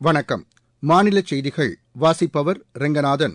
வணக்கம் மாநில செய்திகள் வாசிப்பவர் ரெங்கநாதன்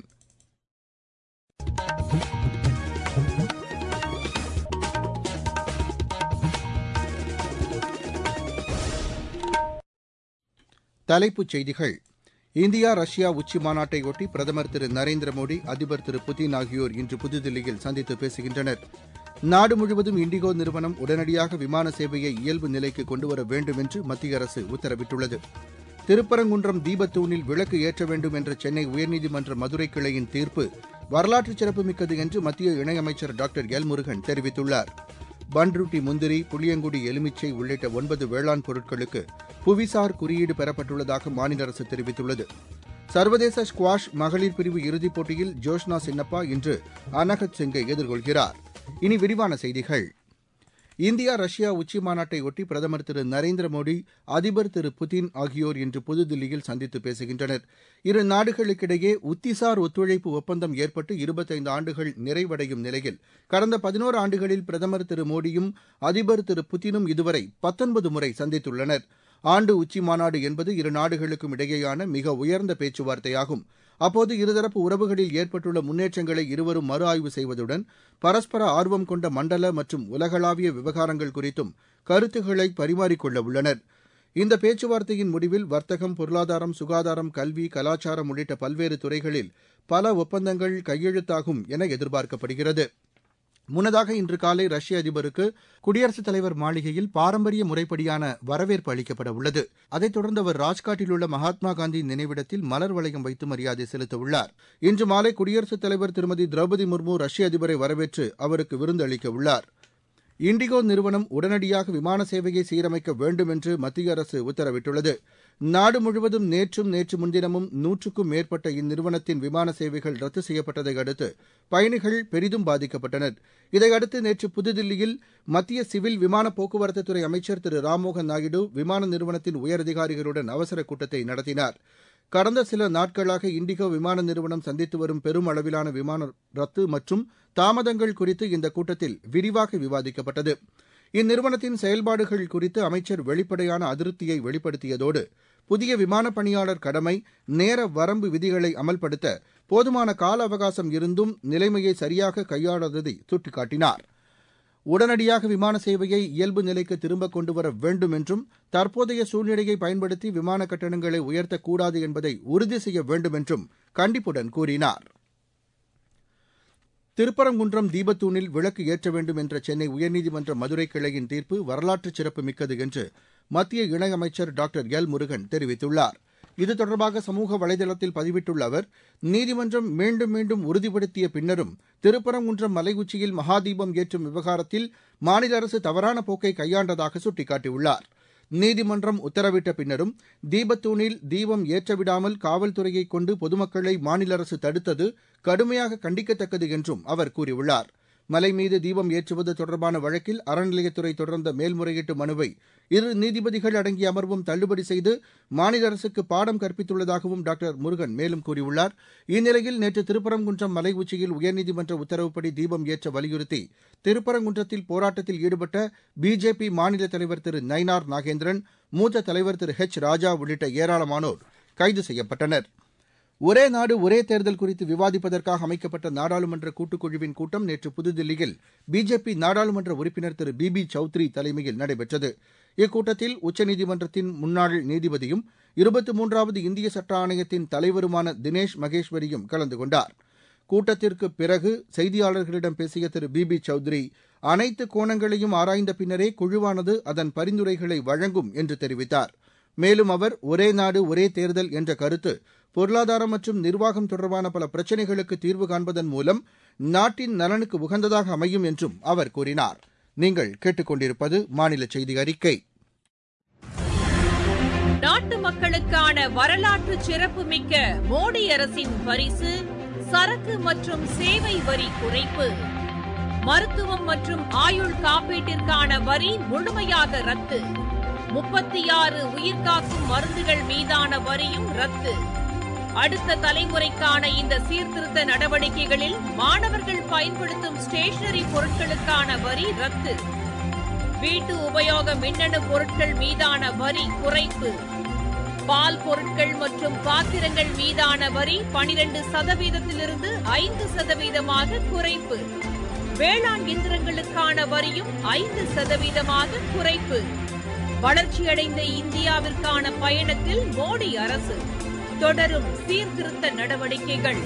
தலைப்புச் செய்திகள் இந்தியா ரஷ்யா உச்சி மாநாட்டையொட்டி பிரதமர் திரு நரேந்திர மோடி அதிபர் திரு புதின் ஆகியோர் இன்று புதுதில்லியில் சந்தித்து பேசுகின்றனர் நாடு முழுவதும் இண்டிகோ நிறுவனம் உடனடியாக விமான சேவையை இயல்பு நிலைக்கு கொண்டுவர வேண்டும் என்று மத்திய அரசு உத்தரவிட்டுள்ளது திருப்பரங்குன்றம் தீபத்தூணில் விளக்கு ஏற்ற வேண்டும் என்ற சென்னை உயர்நீதிமன்ற மதுரை கிளையின் தீர்ப்பு வரலாற்று சிறப்புமிக்கது என்று மத்திய இணையமைச்சர் டாக்டர் எல் முருகன் தெரிவித்துள்ளார் பன்ருட்டி முந்திரி புளியங்குடி எலுமிச்சை உள்ளிட்ட ஒன்பது வேளாண் பொருட்களுக்கு புவிசார் குறியீடு பெறப்பட்டுள்ளதாக மாநில அரசு தெரிவித்துள்ளது சர்வதேச ஸ்குவாஷ் மகளிர் பிரிவு இறுதிப் போட்டியில் ஜோஷ்னா சின்னப்பா இன்று அனகத் சிங்கை எதிர்கொள்கிறார் இனி விரிவான செய்திகள் இந்தியா ரஷ்யா உச்சி மாநாட்டையொட்டி பிரதமர் திரு நரேந்திர மோடி அதிபர் திரு புதின் ஆகியோர் இன்று புதுதில்லியில் சந்தித்து பேசுகின்றனர் இரு நாடுகளுக்கிடையே உத்திசார் ஒத்துழைப்பு ஒப்பந்தம் ஏற்பட்டு இருபத்தைந்து ஆண்டுகள் நிறைவடையும் நிலையில் கடந்த பதினோரு ஆண்டுகளில் பிரதமர் திரு மோடியும் அதிபர் திரு புதினும் இதுவரை பத்தொன்பது முறை சந்தித்துள்ளனர் ஆண்டு உச்சி மாநாடு என்பது இரு நாடுகளுக்கும் இடையேயான மிக உயர்ந்த பேச்சுவார்த்தையாகும் அப்போது இருதரப்பு உறவுகளில் ஏற்பட்டுள்ள முன்னேற்றங்களை இருவரும் மறு ஆய்வு செய்வதுடன் பரஸ்பர ஆர்வம் கொண்ட மண்டல மற்றும் உலகளாவிய விவகாரங்கள் குறித்தும் கருத்துக்களை பரிமாறிக்கொள்ள உள்ளனர் இந்த பேச்சுவார்த்தையின் முடிவில் வர்த்தகம் பொருளாதாரம் சுகாதாரம் கல்வி கலாச்சாரம் உள்ளிட்ட பல்வேறு துறைகளில் பல ஒப்பந்தங்கள் கையெழுத்தாகும் என எதிர்பார்க்கப்படுகிறது முன்னதாக இன்று காலை ரஷ்ய அதிபருக்கு குடியரசுத் தலைவர் மாளிகையில் பாரம்பரிய முறைப்படியான வரவேற்பு அளிக்கப்பட உள்ளது அதைத் தொடர்ந்து அவர் ராஜ்காட்டில் உள்ள மகாத்மா காந்தி நினைவிடத்தில் மலர் வளையம் வைத்து மரியாதை செலுத்த உள்ளார் இன்று மாலை குடியரசுத் தலைவர் திருமதி திரௌபதி முர்மு ரஷ்ய அதிபரை வரவேற்று அவருக்கு விருந்து அளிக்க உள்ளார் இண்டிகோ நிறுவனம் உடனடியாக விமான சேவையை சீரமைக்க வேண்டும் என்று மத்திய அரசு உத்தரவிட்டுள்ளது நாடு முழுவதும் நேற்றும் நேற்று முன்தினமும் நூற்றுக்கும் மேற்பட்ட இந்நிறுவனத்தின் விமான சேவைகள் ரத்து செய்யப்பட்டதை அடுத்து பயணிகள் பெரிதும் பாதிக்கப்பட்டனர் இதையடுத்து நேற்று புதுதில்லியில் மத்திய சிவில் விமான போக்குவரத்துத்துறை அமைச்சர் திரு ராம்மோகன் நாயுடு விமான நிறுவனத்தின் உயரதிகாரிகளுடன் அவசர கூட்டத்தை நடத்தினார் கடந்த சில நாட்களாக இண்டிகோ விமான நிறுவனம் சந்தித்து வரும் பெரும் அளவிலான விமான ரத்து மற்றும் தாமதங்கள் குறித்து இந்த கூட்டத்தில் விரிவாக விவாதிக்கப்பட்டது இந்நிறுவனத்தின் செயல்பாடுகள் குறித்து அமைச்சர் வெளிப்படையான அதிருப்தியை வெளிப்படுத்தியதோடு புதிய விமான பணியாளர் கடமை நேர வரம்பு விதிகளை அமல்படுத்த போதுமான கால அவகாசம் இருந்தும் நிலைமையை சரியாக கையாளாததை சுட்டிக்காட்டினார் உடனடியாக விமான சேவையை இயல்பு நிலைக்கு திரும்ப கொண்டுவர வேண்டும் என்றும் தற்போதைய சூழ்நிலையை பயன்படுத்தி விமான கட்டணங்களை உயர்த்தக்கூடாது என்பதை உறுதி செய்ய வேண்டும் என்றும் கண்டிப்புடன் கூறினார் திருப்பரங்குன்றம் தீபத்தூணில் விளக்கு ஏற்ற வேண்டும் என்ற சென்னை உயர்நீதிமன்ற மதுரை கிளையின் தீர்ப்பு வரலாற்று சிறப்புமிக்கது என்று மத்திய இணையமைச்சர் டாக்டர் எல் முருகன் தெரிவித்துள்ளார் இது தொடர்பாக சமூக வலைதளத்தில் பதிவிட்டுள்ள அவர் நீதிமன்றம் மீண்டும் மீண்டும் உறுதிப்படுத்திய பின்னரும் திருப்பரங்குன்றம் மலை உச்சியில் மகாதீபம் ஏற்றும் விவகாரத்தில் மாநில அரசு தவறான போக்கை கையாண்டதாக சுட்டிக்காட்டியுள்ளார் நீதிமன்றம் உத்தரவிட்ட பின்னரும் தீபத்தூணில் தீபம் ஏற்றவிடாமல் காவல்துறையை கொண்டு பொதுமக்களை மாநில அரசு தடுத்தது கடுமையாக கண்டிக்கத்தக்கது என்றும் அவர் கூறியுள்ளார் மலை மீது தீபம் ஏற்றுவது தொடர்பான வழக்கில் அறநிலையத்துறை தொடர்ந்த மேல்முறையீட்டு மனுவை இரு நீதிபதிகள் அடங்கிய அமர்வும் தள்ளுபடி செய்து மாநில அரசுக்கு பாடம் கற்பித்துள்ளதாகவும் டாக்டர் முருகன் மேலும் கூறியுள்ளார் இந்நிலையில் நேற்று திருப்பரங்குன்றம் மலை உச்சியில் உயர்நீதிமன்ற உத்தரவுப்படி தீபம் ஏற்ற வலியுறுத்தி திருப்பரங்குன்றத்தில் போராட்டத்தில் ஈடுபட்ட பிஜேபி மாநில தலைவர் திரு நயினார் நாகேந்திரன் மூத்த தலைவர் திரு ஹெச் ராஜா உள்ளிட்ட ஏராளமானோர் கைது செய்யப்பட்டனர் ஒரே நாடு ஒரே தேர்தல் குறித்து விவாதிப்பதற்காக அமைக்கப்பட்ட நாடாளுமன்ற கூட்டுக்குழுவின் கூட்டம் நேற்று புதுதில்லியில் பிஜேபி நாடாளுமன்ற உறுப்பினர் திரு பி பி சௌத்ரி தலைமையில் நடைபெற்றது இக்கூட்டத்தில் உச்சநீதிமன்றத்தின் முன்னாள் நீதிபதியும் இருபத்தி மூன்றாவது இந்திய சட்ட ஆணையத்தின் தலைவருமான தினேஷ் மகேஸ்வரியும் கலந்து கொண்டார் கூட்டத்திற்கு பிறகு செய்தியாளர்களிடம் பேசிய திரு பி பி சௌத்ரி அனைத்து கோணங்களையும் ஆராய்ந்த பின்னரே குழுவானது அதன் பரிந்துரைகளை வழங்கும் என்று தெரிவித்தார் மேலும் அவர் ஒரே நாடு ஒரே தேர்தல் என்ற கருத்து பொருளாதாரம் மற்றும் நிர்வாகம் தொடர்பான பல பிரச்சினைகளுக்கு தீர்வு காண்பதன் மூலம் நாட்டின் நலனுக்கு உகந்ததாக அமையும் என்றும் அவர் கூறினார் நீங்கள் கேட்டுக்கொண்டிருப்பது மாநில செய்தி அறிக்கை நாட்டு மக்களுக்கான வரலாற்று சிறப்புமிக்க மோடி அரசின் பரிசு சரக்கு மற்றும் சேவை வரி குறைப்பு மருத்துவம் மற்றும் ஆயுள் காப்பீட்டிற்கான வரி முழுமையாக ரத்து முப்பத்தி ஆறு உயிர்காக்கும் மருந்துகள் மீதான வரியும் ரத்து அடுத்த தலைமுறைக்கான இந்த சீர்திருத்த நடவடிக்கைகளில் மாணவர்கள் பயன்படுத்தும் ஸ்டேஷனரி பொருட்களுக்கான வரி ரத்து வீட்டு உபயோக மின்னணு பொருட்கள் மீதான வரி குறைப்பு பால் பொருட்கள் மற்றும் பாத்திரங்கள் மீதான வரி பனிரெண்டு சதவீதத்திலிருந்து ஐந்து சதவீதமாக குறைப்பு வேளாண் இயந்திரங்களுக்கான வரியும் ஐந்து சதவீதமாக குறைப்பு வளர்ச்சியடைந்த இந்தியாவிற்கான பயணத்தில் மோடி அரசு தொடரும் சீர்திருத்த நடவடிக்கைகள்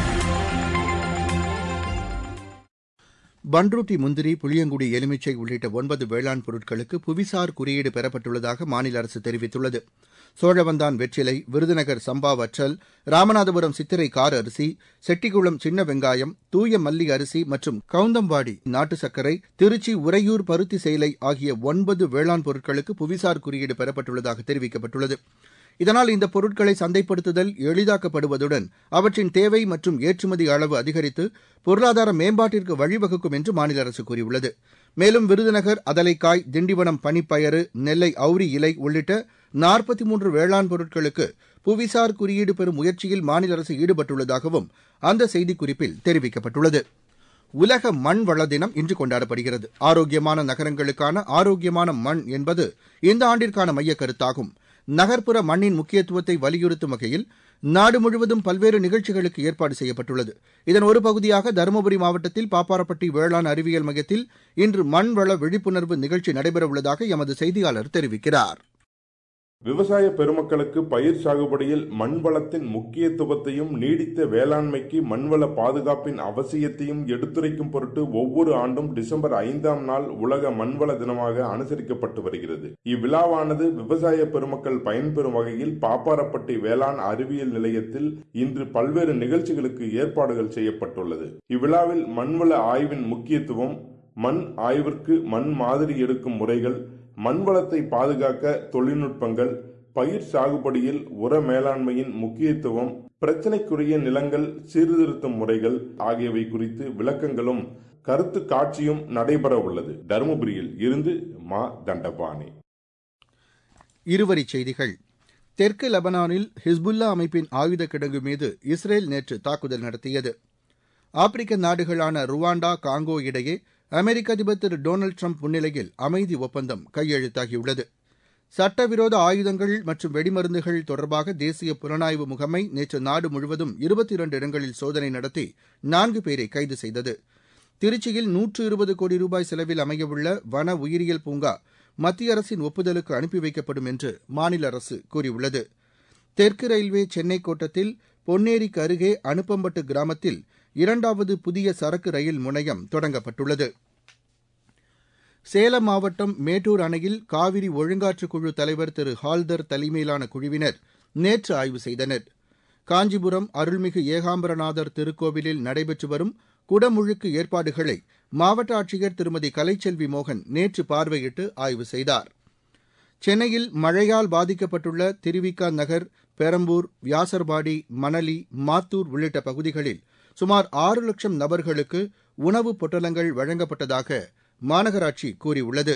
பன்ருட்டி முந்திரி புளியங்குடி எலுமிச்சை உள்ளிட்ட ஒன்பது வேளாண் பொருட்களுக்கு புவிசார் குறியீடு பெறப்பட்டுள்ளதாக மாநில அரசு தெரிவித்துள்ளது சோழவந்தான் வெற்றிலை விருதுநகர் சம்பா வற்றல் ராமநாதபுரம் சித்திரை கார் அரிசி செட்டிக்குளம் சின்ன வெங்காயம் தூய மல்லி அரிசி மற்றும் கவுந்தம்பாடி நாட்டு சர்க்கரை திருச்சி உறையூர் பருத்தி சேலை ஆகிய ஒன்பது வேளாண் பொருட்களுக்கு புவிசார் குறியீடு பெறப்பட்டுள்ளதாக தெரிவிக்கப்பட்டுள்ளது இதனால் இந்த பொருட்களை சந்தைப்படுத்துதல் எளிதாக்கப்படுவதுடன் அவற்றின் தேவை மற்றும் ஏற்றுமதி அளவு அதிகரித்து பொருளாதார மேம்பாட்டிற்கு வழிவகுக்கும் என்று மாநில அரசு கூறியுள்ளது மேலும் விருதுநகர் அதலைக்காய் திண்டிவனம் பனிப்பயறு நெல்லை அவுரி இலை உள்ளிட்ட நாற்பத்தி மூன்று வேளாண் பொருட்களுக்கு புவிசார் குறியீடு பெறும் முயற்சியில் மாநில அரசு ஈடுபட்டுள்ளதாகவும் அந்த செய்திக்குறிப்பில் தெரிவிக்கப்பட்டுள்ளது உலக மண் வள தினம் இன்று கொண்டாடப்படுகிறது ஆரோக்கியமான நகரங்களுக்கான ஆரோக்கியமான மண் என்பது இந்த ஆண்டிற்கான மைய கருத்தாகும் நகர்ப்புற மண்ணின் முக்கியத்துவத்தை வலியுறுத்தும் வகையில் நாடு முழுவதும் பல்வேறு நிகழ்ச்சிகளுக்கு ஏற்பாடு செய்யப்பட்டுள்ளது இதன் ஒரு பகுதியாக தருமபுரி மாவட்டத்தில் பாப்பாரப்பட்டி வேளாண் அறிவியல் மையத்தில் இன்று மண்வள விழிப்புணர்வு நிகழ்ச்சி நடைபெறவுள்ளதாக எமது செய்தியாளர் தெரிவிக்கிறார் விவசாய பெருமக்களுக்கு பயிர் சாகுபடியில் மண் வளத்தின் முக்கியத்துவத்தையும் நீடித்த வேளாண்மைக்கு மண்வள பாதுகாப்பின் அவசியத்தையும் எடுத்துரைக்கும் பொருட்டு ஒவ்வொரு ஆண்டும் டிசம்பர் ஐந்தாம் நாள் உலக மண்வள தினமாக அனுசரிக்கப்பட்டு வருகிறது இவ்விழாவானது விவசாய பெருமக்கள் பயன்பெறும் வகையில் பாப்பாரப்பட்டி வேளாண் அறிவியல் நிலையத்தில் இன்று பல்வேறு நிகழ்ச்சிகளுக்கு ஏற்பாடுகள் செய்யப்பட்டுள்ளது இவ்விழாவில் மண்வள ஆய்வின் முக்கியத்துவம் மண் ஆய்விற்கு மண் மாதிரி எடுக்கும் முறைகள் மண்வளத்தை பாதுகாக்க தொழில்நுட்பங்கள் பயிர் சாகுபடியில் உர மேலாண்மையின் முக்கியத்துவம் பிரச்சனைக்குரிய நிலங்கள் சீர்திருத்தும் முறைகள் ஆகியவை குறித்து விளக்கங்களும் கருத்து காட்சியும் நடைபெற உள்ளது தருமபுரியில் இருந்து மா தண்டபாணி இருவரிச் செய்திகள் தெற்கு லெபனானில் ஹிஸ்புல்லா அமைப்பின் ஆயுத கிடங்கு மீது இஸ்ரேல் நேற்று தாக்குதல் நடத்தியது ஆப்பிரிக்க நாடுகளான ருவாண்டா காங்கோ இடையே அமெரிக்க அதிபர் திரு டொனால்டு ட்ரம்ப் முன்னிலையில் அமைதி ஒப்பந்தம் கையெழுத்தாகியுள்ளது சட்டவிரோத ஆயுதங்கள் மற்றும் வெடிமருந்துகள் தொடர்பாக தேசிய புலனாய்வு முகமை நேற்று நாடு முழுவதும் இருபத்தி இரண்டு இடங்களில் சோதனை நடத்தி நான்கு பேரை கைது செய்தது திருச்சியில் நூற்று இருபது கோடி ரூபாய் செலவில் அமையவுள்ள வன உயிரியல் பூங்கா மத்திய அரசின் ஒப்புதலுக்கு அனுப்பி வைக்கப்படும் என்று மாநில அரசு கூறியுள்ளது தெற்கு ரயில்வே சென்னை கோட்டத்தில் பொன்னேரிக்கு அருகே அனுப்பம்பட்டு கிராமத்தில் இரண்டாவது புதிய சரக்கு ரயில் முனையம் தொடங்கப்பட்டுள்ளது சேலம் மாவட்டம் மேட்டூர் அணையில் காவிரி ஒழுங்காற்று குழு தலைவர் திரு ஹால்தர் தலைமையிலான குழுவினர் நேற்று ஆய்வு செய்தனர் காஞ்சிபுரம் அருள்மிகு ஏகாம்பரநாதர் திருக்கோவிலில் நடைபெற்று வரும் குடமுழுக்கு ஏற்பாடுகளை மாவட்ட ஆட்சியர் திருமதி கலைச்செல்வி மோகன் நேற்று பார்வையிட்டு ஆய்வு செய்தார் சென்னையில் மழையால் பாதிக்கப்பட்டுள்ள திருவிக நகர் பெரம்பூர் வியாசர்பாடி மணலி மாத்தூர் உள்ளிட்ட பகுதிகளில் சுமார் ஆறு லட்சம் நபர்களுக்கு உணவுப் பொட்டலங்கள் வழங்கப்பட்டதாக மாநகராட்சி கூறியுள்ளது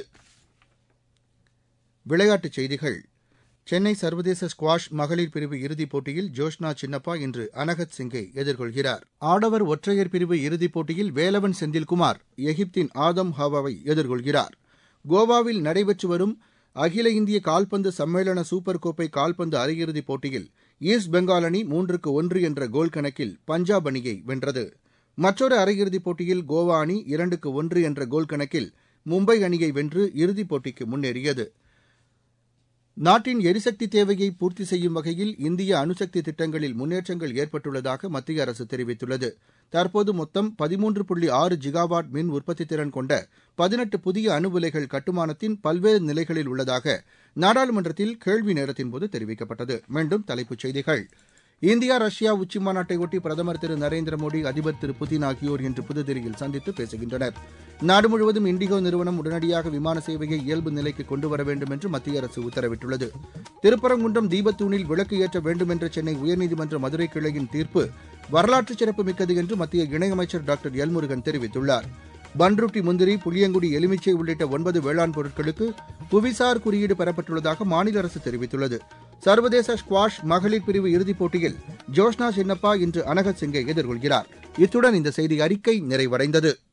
விளையாட்டுச் செய்திகள் சென்னை சர்வதேச ஸ்குவாஷ் மகளிர் பிரிவு இறுதிப் போட்டியில் ஜோஷ்னா சின்னப்பா இன்று அனகத் சிங்கை எதிர்கொள்கிறார் ஆடவர் ஒற்றையர் பிரிவு இறுதிப் போட்டியில் வேலவன் செந்தில்குமார் எகிப்தின் ஆதம் ஹவாவை எதிர்கொள்கிறார் கோவாவில் நடைபெற்று வரும் அகில இந்திய கால்பந்து சம்மேளன சூப்பர் கோப்பை கால்பந்து அரையிறுதிப் போட்டியில் ஈஸ்ட் பெங்கால் அணி மூன்றுக்கு ஒன்று என்ற கோல் கணக்கில் பஞ்சாப் அணியை வென்றது மற்றொரு அரையிறுதிப் போட்டியில் கோவா அணி இரண்டுக்கு ஒன்று என்ற கோல் கணக்கில் மும்பை அணியை வென்று இறுதிப் போட்டிக்கு முன்னேறியது நாட்டின் எரிசக்தி தேவையை பூர்த்தி செய்யும் வகையில் இந்திய அணுசக்தி திட்டங்களில் முன்னேற்றங்கள் ஏற்பட்டுள்ளதாக மத்திய அரசு தெரிவித்துள்ளது தற்போது மொத்தம் பதிமூன்று புள்ளி ஆறு ஜிகாவாட் மின் உற்பத்தி திறன் கொண்ட பதினெட்டு புதிய அணு உலைகள் கட்டுமானத்தின் பல்வேறு நிலைகளில் உள்ளதாக நாடாளுமன்றத்தில் கேள்வி நேரத்தின்போது தெரிவிக்கப்பட்டது மீண்டும் தலைப்புச் செய்திகள் இந்தியா ரஷ்யா உச்சி மாநாட்டையொட்டி பிரதமர் திரு நரேந்திர மோடி அதிபர் திரு புதின் ஆகியோர் இன்று புதுதில்லியில் சந்தித்து பேசுகின்றனர் நாடு முழுவதும் இண்டிகோ நிறுவனம் உடனடியாக விமான சேவையை இயல்பு நிலைக்கு கொண்டு வர வேண்டும் என்று மத்திய அரசு உத்தரவிட்டுள்ளது திருப்பரங்குன்றம் தீபத்தூணில் விளக்கு ஏற்ற வேண்டும் என்ற சென்னை உயர்நீதிமன்ற மதுரை கிளையின் தீர்ப்பு வரலாற்று சிறப்பு மிக்கது என்று மத்திய இணையமைச்சர் டாக்டர் எல் முருகன் தெரிவித்துள்ளார் பன்ருட்டி முந்திரி புளியங்குடி எலுமிச்சை உள்ளிட்ட ஒன்பது வேளாண் பொருட்களுக்கு புவிசார் குறியீடு பெறப்பட்டுள்ளதாக மாநில அரசு தெரிவித்துள்ளது சர்வதேச ஸ்குவாஷ் மகளிர் பிரிவு இறுதிப் போட்டியில் ஜோஷ்னா சின்னப்பா இன்று அனகத் சிங்கை எதிர்கொள்கிறார் இத்துடன் இந்த செய்தி அறிக்கை நிறைவடைந்தது